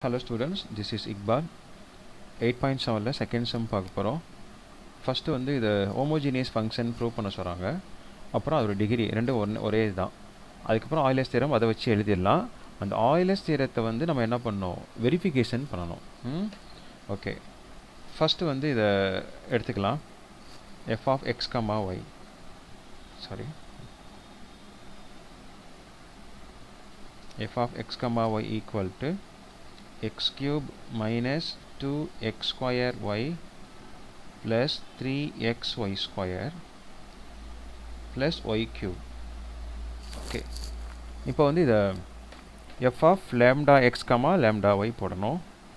hello students this is Iqbal eight point செவனில் second sem பார்க்க போகிறோம் ஃபஸ்ட்டு வந்து இதை ஹோமோஜீனியஸ் ஃபங்க்ஷன் ப்ரூவ் பண்ண சொல்கிறாங்க அப்புறம் அதோட டிகிரி ரெண்டும் ஒன்று ஒரே இதுதான் அதுக்கப்புறம் ஆயிலஸ் தீரம் அதை வச்சு எழுதிடலாம் அந்த ஆயிலஸ் தீரத்தை வந்து நம்ம என்ன பண்ணோம் வெரிஃபிகேஷன் பண்ணணும் ஓகே ஃபஸ்ட்டு வந்து இதை எடுத்துக்கலாம் f of x comma y sorry f of x comma y equal to x cube minus 2x square y plus 3xy square plus y cube okay இப்போ வந்து இதை f of lambda x comma lambda y போடணும்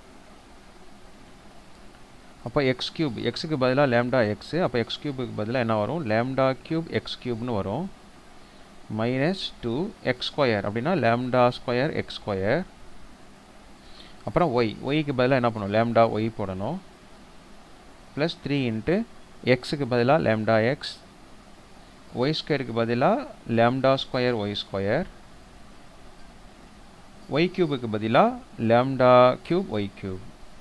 அப்போ X cube எக்ஸுக்கு பதிலாக lambda x அப்போ x கியூபுக்கு பதிலாக என்ன வரும் லேம்டா கியூப் எக்ஸ் கியூப்னு வரும் மைனஸ் டூ எக்ஸ் ஸ்கொயர் அப்படின்னா லேம்டா ஸ்கொயர் எக்ஸ் ஸ்கொயர் அப்புறம் ஒய் ஒய்க்கு பதிலாக என்ன பண்ணணும் லேம்டா ஒய் போடணும் ப்ளஸ் த்ரீ இன்ட்டு எக்ஸுக்கு பதிலாக லேம்டா எக்ஸ் ஒய் ஸ்கொயருக்கு பதிலாக lambda square y square y க்யூபுக்கு பதிலாக லேம்டா க்யூப் ஒய் க்யூப்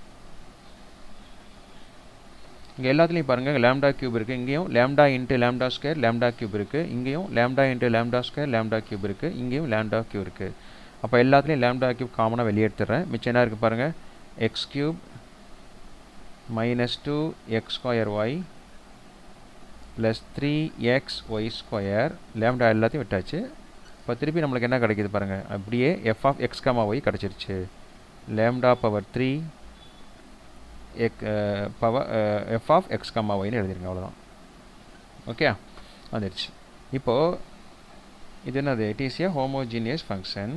இங்கே எல்லாத்துலேயும் பாருங்கள் லேம்டா கியூப் இருக்குது இங்கேயும் lambda into lambda square lambda cube இருக்குது இங்கேயும் lambda into lambda square lambda cube இருக்குது இங்கேயும் லேம்டா கியூப் இருக்குது அப்போ எல்லாத்துலேயும் லேம்டா கியூப் காமனாக வெளியெடுத்துறேன் மிச்சம் என்ன இருக்குது பாருங்கள் x cube minus two x square y plus three x y square lambda எல்லாத்தையும் விட்டாச்சு இப்போ திருப்பி நம்மளுக்கு என்ன கிடைக்கிது பாருங்கள் அப்படியே f of x comma y கிடச்சிருச்சு lambda power three x power f of x comma ஒய்னு எழுதிருங்க அவ்வளோதான் ஓகே வந்துடுச்சு இப்போது இது என்னது it is a homogeneous function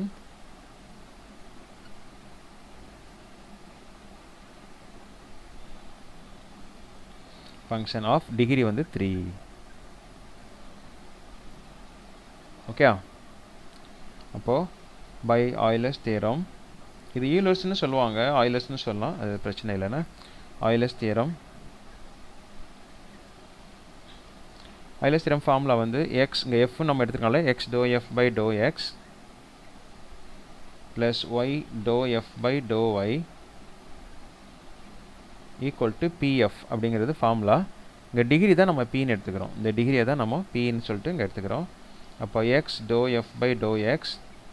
function of degree வந்து த்ரீ ஓகே அப்போது பை ஆயிலஸ் தேரம் இது ஈலர்ஸ்னு சொல்லுவாங்க ஆயிலர்ஸ்னு சொல்லலாம் அது பிரச்சனை இல்லைன்னா Euler's theorem Euler's theorem formula வந்து எக்ஸ் இங்கே எஃப் நம்ம எடுத்துக்கனால x dou f by dou x plus y dou f by dou y equal to PF அப்படிங்கிறது ஃபார்முலா இங்கே டிகிரி தான் நம்ம பின்னு எடுத்துக்கிறோம் இந்த டிகிரியை தான் நம்ம பின்னு சொல்லிட்டு இங்கே எடுத்துக்கிறோம் அப்போ x dou f by dou x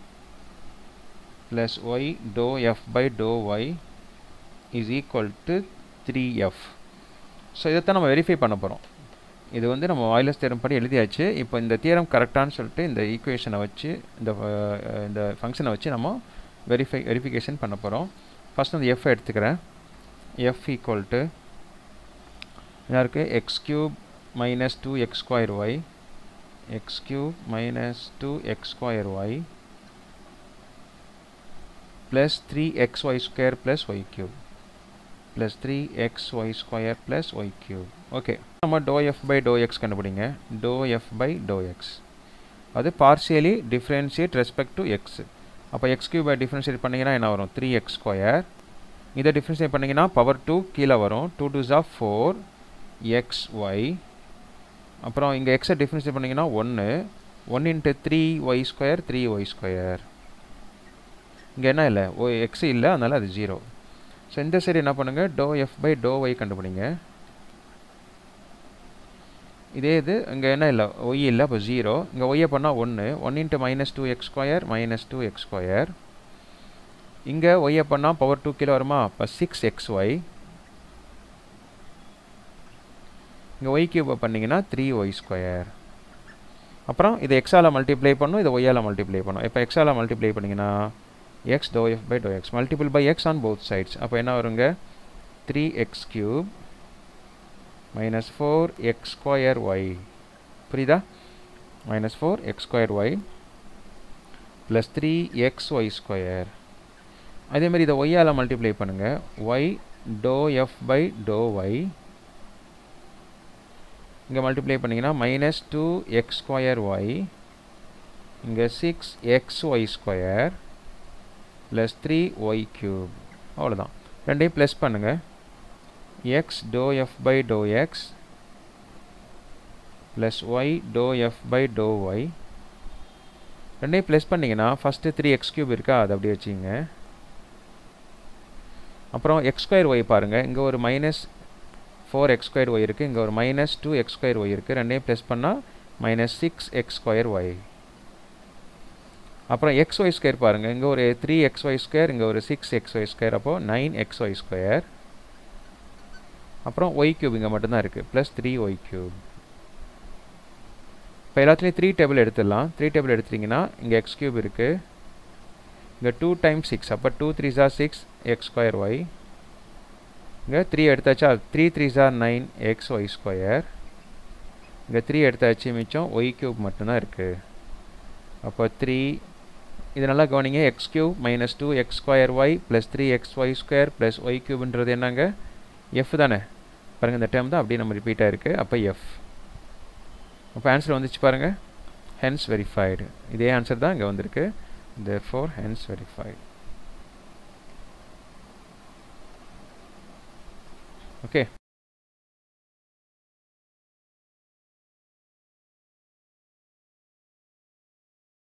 plus y dou f by dou y is equal to 3f so இதைத்தான் நம்ம வெரிஃபை பண்ண போகிறோம் இது வந்து நம்ம வாயிலஸ் தேரம் படி எழுதியாச்சு இப்போ இந்த தியரம் கரெக்டானு சொல்லிட்டு இந்த ஈக்குவேஷனை வச்சு இந்த இந்த ஃபங்க்ஷனை வச்சு நம்ம வெரிஃபை வெரிஃபிகேஷன் பண்ண போகிறோம் ஃபஸ்ட் அந்த எஃப் எடுத்துக்கிறேன் எஃப் ஈக்குவல் டு என்ன இருக்குது x cube minus two x square y x cube minus two x square y plus 3xy square plus y cube plus 3xy square plus y cube okay நம்ம dou f by dou x கண்டுபிடிங்க dou f by dou x அது partially differentiate respect to x அப்போ x கியூபை differentiate பண்ணிங்கன்னா என்ன வரும் three x square இதை differentiate பண்ணிங்கன்னா பவர் டூ கீழே வரும் two twos of four x y அப்புறம் இங்கே எக்ஸை டிஃப்ரென்ஷியேட் பண்ணிங்கன்னா ஒன்று one into three y square three y square இங்கே என்ன இல்லை ஓ எக்ஸ் இல்லை அதனால் அது ஜீரோ ஸோ இந்த சைடு என்ன பண்ணுங்கள் dou f by dou y கண்டுபிடிங்க இதே இது இங்கே என்ன இல்லை ஒய் இல்லை அப்போ ஜீரோ இங்கே ஒய்யை பண்ணால் ஒன்று one into minus two x square minus two x square இங்கே ஒய்யை பண்ணால் பவர் டூ கிலோ வருமா இப்போ சிக்ஸ் எக்ஸ் ஒய் இங்கே ஒய் கியூபை பண்ணிங்கன்னா த்ரீ ஒய் ஸ்கொயர் அப்புறம் இதை எக்ஸால் மல்டிப்ளை பண்ணும் இதை ஒய்யால் மல்டிப்ளை பண்ணும் இப்போ எக்ஸால் மல்டிப்ளை பண்ணிங்கன்னா x dou f by dou x multiple by x on both sides அப்போ என்ன வருங்க 3x cube minus 4x square y புரியுதா minus 4x square y plus 3xy square அதே மாதிரி இதை y ஆல் மல்டிப்ளை பண்ணுங்க y dou f by dou y இங்கே மல்டிப்ளை பண்ணிங்கன்னா minus two x square y இங்கே six x y square plus three y cube அவ்வளோதான் ரெண்டையும் ப்ளஸ் பண்ணுங்கள் x dou f by dou x plus y dou f by dou y ரெண்டையும் plus பண்ணிங்கன்னா first three x cube இருக்கா அது அப்படியே வச்சுங்க அப்புறம் எக்ஸ் ஸ்கொயர் ஒய் பாருங்கள் இங்கே ஒரு minus four x square y இருக்குது இங்கே ஒரு minus two x square y இருக்குது ரெண்டையும் ப்ளஸ் பண்ணால் minus six x square y அப்புறம் எக்ஸ் ஒய் ஸ்கொயர் பாருங்கள் இங்கே ஒரு த்ரீ எக்ஸ் ஒய் ஸ்கொயர் இங்கே ஒரு சிக்ஸ் எக்ஸ் ஒய் ஸ்கொயர் அப்போது நைன் எக்ஸ் ஒய் ஸ்கொயர் அப்புறம் ஒய் கியூப் இங்கே மட்டும்தான் இருக்குது ப்ளஸ் த்ரீ ஒய் கியூப் இப்போ எல்லாத்துலேயும் த்ரீ டேபிள் எடுத்துடலாம் த்ரீ டேபிள் எடுத்துட்டிங்கன்னா இங்கே எக்ஸ் கியூப் இருக்குது இங்கே டூ டைம்ஸ் சிக்ஸ் அப்போ two three are six x square y இங்கே த்ரீ எடுத்தாச்சா three three are nine x y square இங்கே த்ரீ எடுத்தாச்சு மிச்சம் ஒய் கியூப் மட்டும்தான் இருக்குது அப்போ த்ரீ இது நல்லா கவனிங்க x cube minus two x square y plus three x y square plus y கியூப்ன்றது என்னங்க எஃப் தானே பாருங்கள் இந்த டேர்ம் தான் அப்படியே நம்ம ரிப்பீட் ஆகிருக்கு அப்போ எஃப் அப்போ ஆன்சர் வந்துச்சு பாருங்கள் ஹென்ஸ் வெரிஃபைடு இதே ஆன்சர் தான் இங்கே வந்திருக்கு therefore hence verified okay